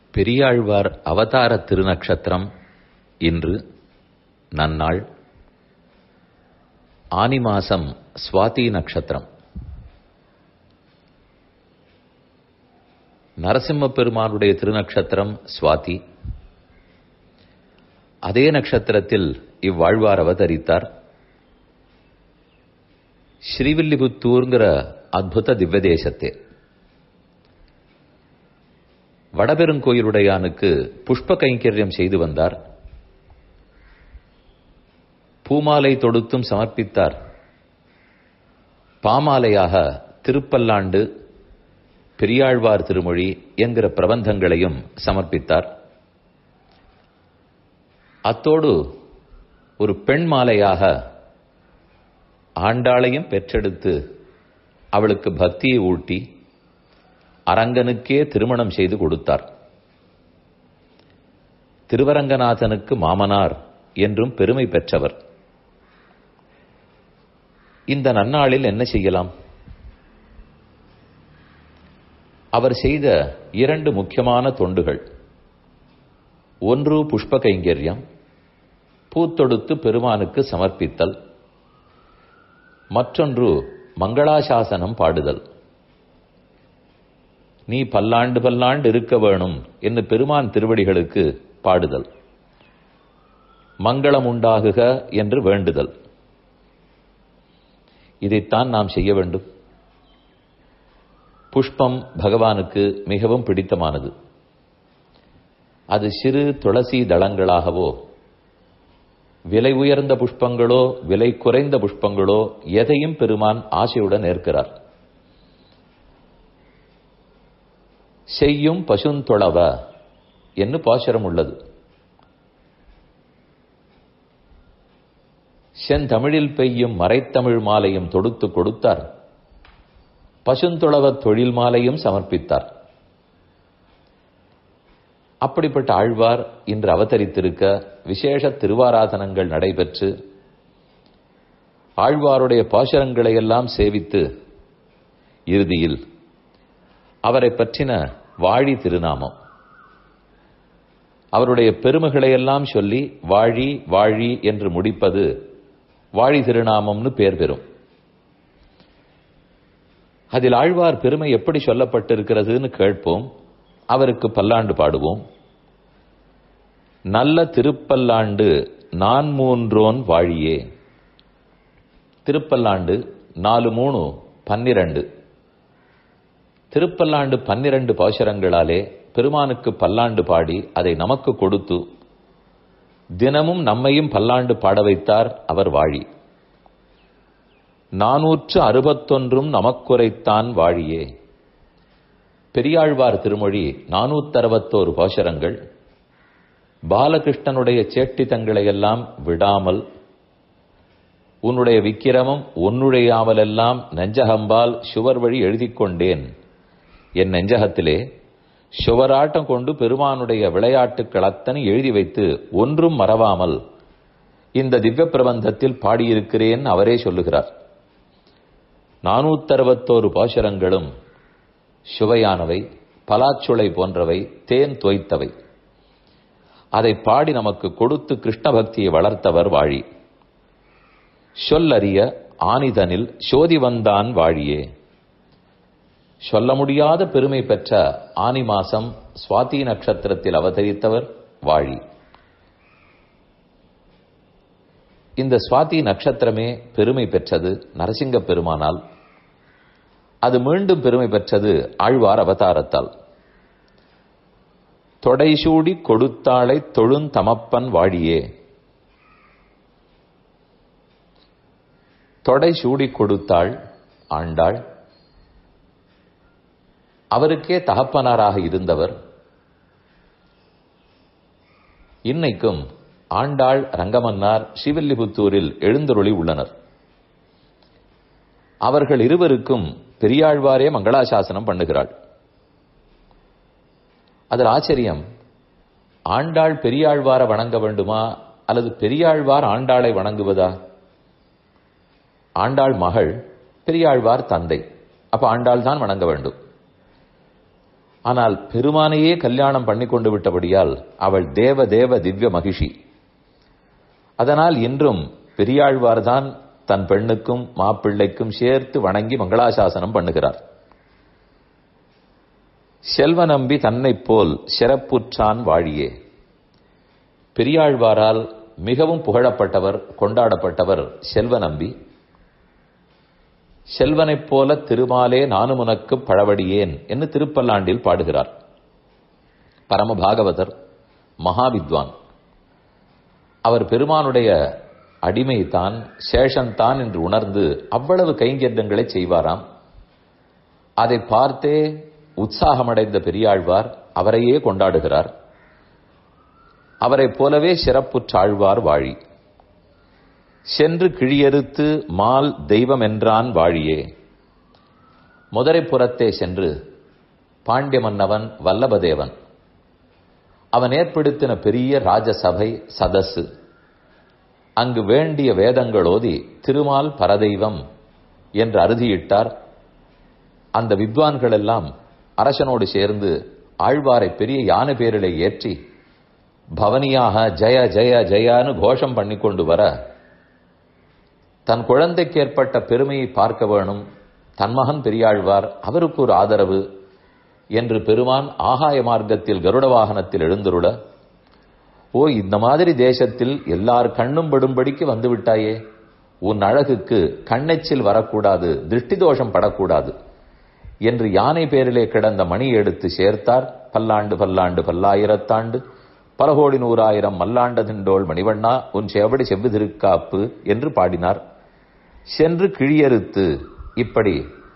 பெரியாழ்வார் அவதார திருநக்ஷத்திரம் இன்று நன்னாள் ஆனி மாசம் சுவாதி நட்சத்திரம் நரசிம்ம பெருமானுடைய திருநக்ஷத்திரம் சுவாதி அதே நட்சத்திரத்தில் இவ்வாழ்வார் அவதரித்தார் ஸ்ரீவில்லிபுத்தூர்ங்கிற அத்புத திவ்ய தேசத்தே வடபெருங்கோயிலுடையானுக்கு புஷ்ப கைங்கரியம் செய்து வந்தார் பூமாலை தொடுத்தும் சமர்ப்பித்தார் பாமாலையாக திருப்பல்லாண்டு பெரியாழ்வார் திருமொழி என்கிற பிரபந்தங்களையும் சமர்ப்பித்தார் அத்தோடு ஒரு பெண் மாலையாக ஆண்டாளையும் பெற்றெடுத்து அவளுக்கு பக்தியை ஊட்டி அரங்கனுக்கே திருமணம் செய்து கொடுத்தார் திருவரங்கநாதனுக்கு மாமனார் என்றும் பெருமை பெற்றவர் இந்த நன்னாளில் என்ன செய்யலாம் அவர் செய்த இரண்டு முக்கியமான தொண்டுகள் ஒன்று புஷ்ப கைங்கரியம் பூத்தொடுத்து பெருமானுக்கு சமர்ப்பித்தல் மற்றொன்று மங்களாசாசனம் பாடுதல் நீ பல்லாண்டு பல்லாண்டு இருக்க வேணும் என்று பெருமான் திருவடிகளுக்கு பாடுதல் மங்களம் உண்டாகுக என்று வேண்டுதல் இதைத்தான் நாம் செய்ய வேண்டும் புஷ்பம் பகவானுக்கு மிகவும் பிடித்தமானது அது சிறு துளசி தளங்களாகவோ விலை உயர்ந்த புஷ்பங்களோ விலை குறைந்த புஷ்பங்களோ எதையும் பெருமான் ஆசையுடன் ஏற்கிறார் செய்யும் பசுந்தொளவ என்று பாசுரம் உள்ளது செந்தமிழில் பெய்யும் மறைத்தமிழ் மாலையும் தொடுத்து கொடுத்தார் பசுந்தொளவ தொழில் மாலையும் சமர்ப்பித்தார் அப்படிப்பட்ட ஆழ்வார் இன்று அவதரித்திருக்க விசேஷ திருவாராதனங்கள் நடைபெற்று ஆழ்வாருடைய பாசுரங்களை எல்லாம் சேவித்து இறுதியில் அவரை பற்றின வாழி திருநாமம் அவருடைய பெருமைகளையெல்லாம் சொல்லி வாழி வாழி என்று முடிப்பது வாழி திருநாமம்னு பேர் பெறும் அதில் ஆழ்வார் பெருமை எப்படி சொல்லப்பட்டிருக்கிறதுன்னு கேட்போம் அவருக்கு பல்லாண்டு பாடுவோம் நல்ல திருப்பல்லாண்டு நான் மூன்றோன் வாழியே திருப்பல்லாண்டு நாலு மூணு பன்னிரண்டு திருப்பல்லாண்டு பன்னிரண்டு பாசுரங்களாலே பெருமானுக்கு பல்லாண்டு பாடி அதை நமக்கு கொடுத்து தினமும் நம்மையும் பல்லாண்டு பாட வைத்தார் அவர் வாழி நாநூற்று அறுபத்தொன்றும் நமக்குரைத்தான் வாழியே பெரியாழ்வார் திருமொழி நானூத்தறுபத்தோரு பாசுரங்கள் பாலகிருஷ்ணனுடைய சேட்டித்தங்களை எல்லாம் விடாமல் உன்னுடைய விக்கிரமம் ஒன்னுடையாமலெல்லாம் நெஞ்சகம்பால் சுவர் வழி எழுதி கொண்டேன் என் நெஞ்சகத்திலே சுவராட்டம் கொண்டு பெருமானுடைய விளையாட்டுக்கள் அத்தனை எழுதி வைத்து ஒன்றும் மறவாமல் இந்த திவ்ய பிரபந்தத்தில் பாடியிருக்கிறேன் அவரே சொல்லுகிறார் நானூத்தறுபத்தோரு பாசுரங்களும் சுவையானவை பலாச்சுளை போன்றவை தேன் தோய்த்தவை அதை பாடி நமக்கு கொடுத்து கிருஷ்ண பக்தியை வளர்த்தவர் வாழி சொல்லறிய ஆனிதனில் சோதி வந்தான் வாழியே சொல்ல முடியாத பெருமை பெற்ற ஆனி மாசம் சுவாதி நட்சத்திரத்தில் அவதரித்தவர் வாழி இந்த சுவாதி நட்சத்திரமே பெருமை பெற்றது நரசிங்க பெருமானால் அது மீண்டும் பெருமை பெற்றது ஆழ்வார் அவதாரத்தால் தொடைசூடி கொடுத்தாளை தொழுந்தமப்பன் வாழியே தொடை சூடி கொடுத்தாள் ஆண்டாள் அவருக்கே தகப்பனாராக இருந்தவர் இன்னைக்கும் ஆண்டாள் ரங்கமன்னார் ஸ்ரீவில்லிபுத்தூரில் எழுந்தருளி உள்ளனர் அவர்கள் இருவருக்கும் பெரியாழ்வாரே மங்களாசாசனம் பண்ணுகிறாள் அதில் ஆச்சரியம் ஆண்டாள் பெரியாழ்வார வணங்க வேண்டுமா அல்லது பெரியாழ்வார் ஆண்டாளை வணங்குவதா ஆண்டாள் மகள் பெரியாழ்வார் தந்தை அப்ப ஆண்டாள் தான் வணங்க வேண்டும் ஆனால் பெருமானையே கல்யாணம் பண்ணி கொண்டு விட்டபடியால் அவள் தேவ தேவ திவ்ய மகிஷி அதனால் இன்றும் பெரியாழ்வார்தான் தன் பெண்ணுக்கும் மாப்பிள்ளைக்கும் சேர்த்து வணங்கி மங்களாசாசனம் பண்ணுகிறார் செல்வ நம்பி தன்னைப் போல் சிறப்புற்றான் வாழியே பெரியாழ்வாரால் மிகவும் புகழப்பட்டவர் கொண்டாடப்பட்டவர் செல்வ நம்பி செல்வனைப் போல திருமாலே நானும் உனக்கு பழவடியேன் என்று திருப்பல்லாண்டில் பாடுகிறார் பரம பாகவதர் மகாவித்வான் அவர் பெருமானுடைய அடிமைதான் சேஷன்தான் என்று உணர்ந்து அவ்வளவு கைங்கரியங்களை செய்வாராம் அதை பார்த்தே உற்சாகமடைந்த பெரியாழ்வார் அவரையே கொண்டாடுகிறார் அவரைப் போலவே சிறப்புற்றாழ்வார் வாழி சென்று கிழியறுத்து மால் தெய்வம் என்றான் வாழியே முதரைப்புறத்தே சென்று பாண்டிய மன்னவன் வல்லபதேவன் அவன் ஏற்படுத்தின பெரிய ராஜசபை சதசு அங்கு வேண்டிய வேதங்கள் ஓதி திருமால் பரதெய்வம் என்று அறுதியிட்டார் அந்த வித்வான்கள் எல்லாம் அரசனோடு சேர்ந்து ஆழ்வாரை பெரிய யானை பேரிலே ஏற்றி பவனியாக ஜெய ஜெய ஜெயான்னு கோஷம் பண்ணி கொண்டு வர தன் குழந்தைக்கு ஏற்பட்ட பெருமையை பார்க்க வேணும் தன் மகன் பெரியாழ்வார் அவருக்கு ஒரு ஆதரவு என்று பெருமான் ஆகாய மார்க்கத்தில் கருட வாகனத்தில் எழுந்துருள ஓ இந்த மாதிரி தேசத்தில் எல்லார் கண்ணும் படும்படிக்கு வந்து விட்டாயே உன் அழகுக்கு கண்ணெச்சில் வரக்கூடாது திருஷ்டி தோஷம் படக்கூடாது என்று யானை பேரிலே கிடந்த மணி எடுத்து சேர்த்தார் பல்லாண்டு பல்லாண்டு பல்லாயிரத்தாண்டு பல கோடி நூறாயிரம் மல்லாண்டதிண்டோள் மணிவண்ணா உன் செவடி செவ்வி திருக்காப்பு என்று பாடினார் சென்று கிழியறுத்து இப்படி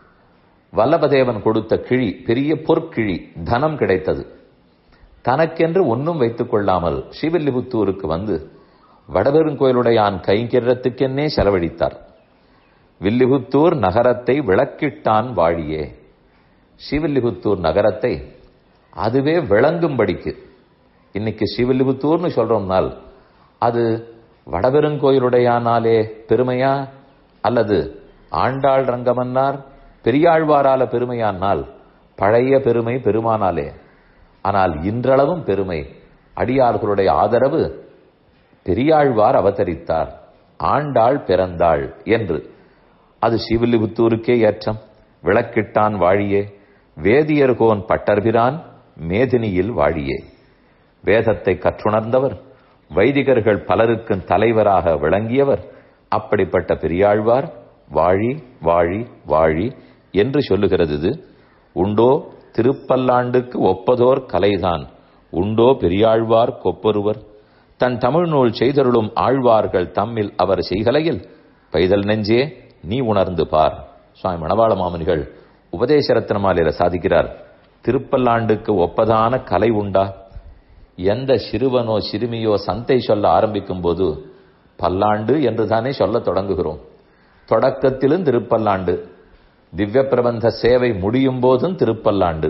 வல்லபதேவன் கொடுத்த கிழி பெரிய பொற்கிழி தனம் கிடைத்தது தனக்கென்று ஒன்றும் வைத்துக் கொள்ளாமல் ஸ்ரீவில்லிபுத்தூருக்கு வந்து வடபெருங்கோயிலுடையான் கைங்கிரத்துக்கென்னே செலவழித்தார் வில்லிபுத்தூர் நகரத்தை விளக்கிட்டான் வாழியே ஸ்ரீவில்லிபுத்தூர் நகரத்தை அதுவே விளங்கும்படிக்கு இன்னைக்கு ஸ்ரீவில்லிபுத்தூர்னு சொல்றோம்னால் அது வடபெருங்கோயிலுடையானாலே பெருமையா அல்லது ஆண்டாள் ரங்கமன்னார் பெரியாழ்வாரால பெருமையானால் பழைய பெருமை பெருமானாலே ஆனால் இன்றளவும் பெருமை அடியார்களுடைய ஆதரவு பெரியாழ்வார் அவதரித்தார் ஆண்டாள் பிறந்தாள் என்று அது ஸ்ரீவில்லிபுத்தூருக்கே ஏற்றம் விளக்கிட்டான் வாழியே வேதியர்கோன் பட்டர்பிரான் மேதினியில் வாழியே வேதத்தை கற்றுணர்ந்தவர் வைதிகர்கள் பலருக்கும் தலைவராக விளங்கியவர் அப்படிப்பட்ட பெரியாழ்வார் வாழி வாழி வாழி என்று சொல்லுகிறது இது உண்டோ திருப்பல்லாண்டுக்கு ஒப்பதோர் கலைதான் உண்டோ பெரியாழ்வார் கொப்பொருவர் தன் தமிழ் நூல் செய்தருளும் ஆழ்வார்கள் தம்மில் அவர் செய்கலையில் பைதல் நெஞ்சே நீ உணர்ந்து பார் சுவாமி மணவாள மாமனிகள் உபதேச ரத்னமாலையில சாதிக்கிறார் திருப்பல்லாண்டுக்கு ஒப்பதான கலை உண்டா எந்த சிறுவனோ சிறுமியோ சந்தை சொல்ல ஆரம்பிக்கும் போது பல்லாண்டு என்று தானே சொல்ல தொடங்குகிறோம் தொடக்கத்திலும் திருப்பல்லாண்டு திவ்ய பிரபந்த சேவை முடியும் போதும் திருப்பல்லாண்டு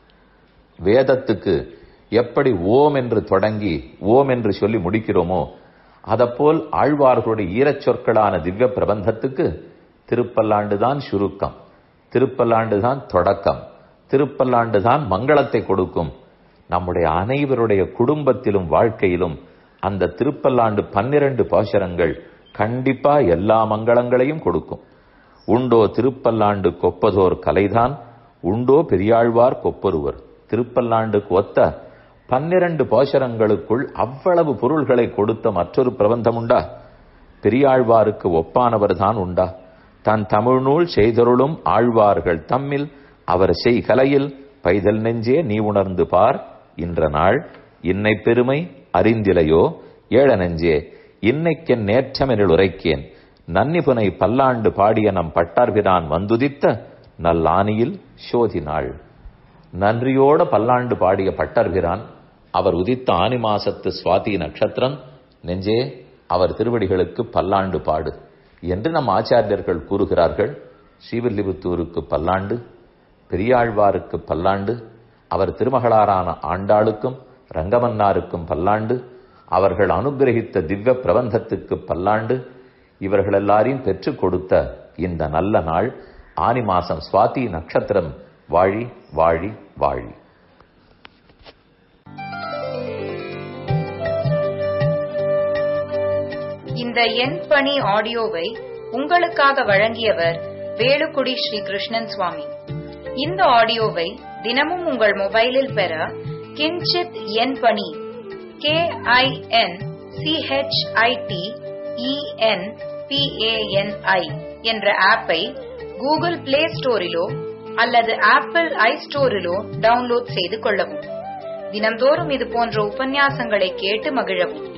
வேதத்துக்கு எப்படி ஓம் என்று தொடங்கி ஓம் என்று சொல்லி முடிக்கிறோமோ அதப்போல் ஆழ்வார்களுடைய ஈரச் சொற்களான திவ்ய பிரபந்தத்துக்கு திருப்பல்லாண்டு தான் சுருக்கம் திருப்பல்லாண்டு தான் தொடக்கம் திருப்பல்லாண்டு தான் மங்களத்தை கொடுக்கும் நம்முடைய அனைவருடைய குடும்பத்திலும் வாழ்க்கையிலும் அந்த திருப்பல்லாண்டு பன்னிரண்டு பாசுரங்கள் கண்டிப்பா எல்லா மங்களங்களையும் கொடுக்கும் உண்டோ திருப்பல்லாண்டு கொப்பதோர் கலைதான் உண்டோ பெரியாழ்வார் கொப்பொருவர் திருப்பல்லாண்டுக்கு ஒத்த பன்னிரண்டு பாசுரங்களுக்குள் அவ்வளவு பொருள்களை கொடுத்த மற்றொரு பிரபந்தம் உண்டா பெரியாழ்வாருக்கு ஒப்பானவர் தான் உண்டா தன் தமிழ்நூல் செய்தருளும் ஆழ்வார்கள் தம்மில் அவர் செய் கலையில் பைதல் நெஞ்சே நீ உணர்ந்து பார் இன்ற நாள் இன்னை பெருமை அறிந்திலையோ ஏழ நெஞ்சே இன்னைக்கென் நேற்றமெனில் உரைக்கேன் நன்னிபுனை பல்லாண்டு பாடிய நம் பட்டார்பிரான் வந்துதித்த நல்லானியில் சோதினாள் நன்றியோட பல்லாண்டு பாடிய பட்டர்பிரான் அவர் உதித்த ஆனி மாசத்து சுவாதி நட்சத்திரம் நெஞ்சே அவர் திருவடிகளுக்கு பல்லாண்டு பாடு என்று நம் ஆச்சாரியர்கள் கூறுகிறார்கள் ஸ்ரீவில்லிபுத்தூருக்கு பல்லாண்டு பெரியாழ்வாருக்கு பல்லாண்டு அவர் திருமகளாரான ஆண்டாளுக்கும் ரங்கமன்னாருக்கும் பல்லாண்டு அவர்கள் அனுகிரகித்த திவ்ய பிரபந்தத்துக்கு பல்லாண்டு இவர்கள் எல்லாரையும் பெற்றுக் கொடுத்த இந்த நல்ல நாள் ஆனி மாசம் சுவாதி நட்சத்திரம் வாழி வாழி வாழி இந்த என் பணி ஆடியோவை உங்களுக்காக வழங்கியவர் வேலுக்குடி ஸ்ரீ கிருஷ்ணன் சுவாமி இந்த ஆடியோவை தினமும் உங்கள் மொபைலில் பெற கிஞ்சித் என் பணி கே ஐ என் சிஹெச்ஐடி இஎன் பிஏஎன்ஐ என்ற ஆப்பை கூகுள் பிளே ஸ்டோரிலோ அல்லது ஆப்பிள் ஐ ஸ்டோரிலோ டவுன்லோட் செய்து கொள்ளவும் தினந்தோறும் இது போன்ற உபன்யாசங்களை கேட்டு மகிழவும்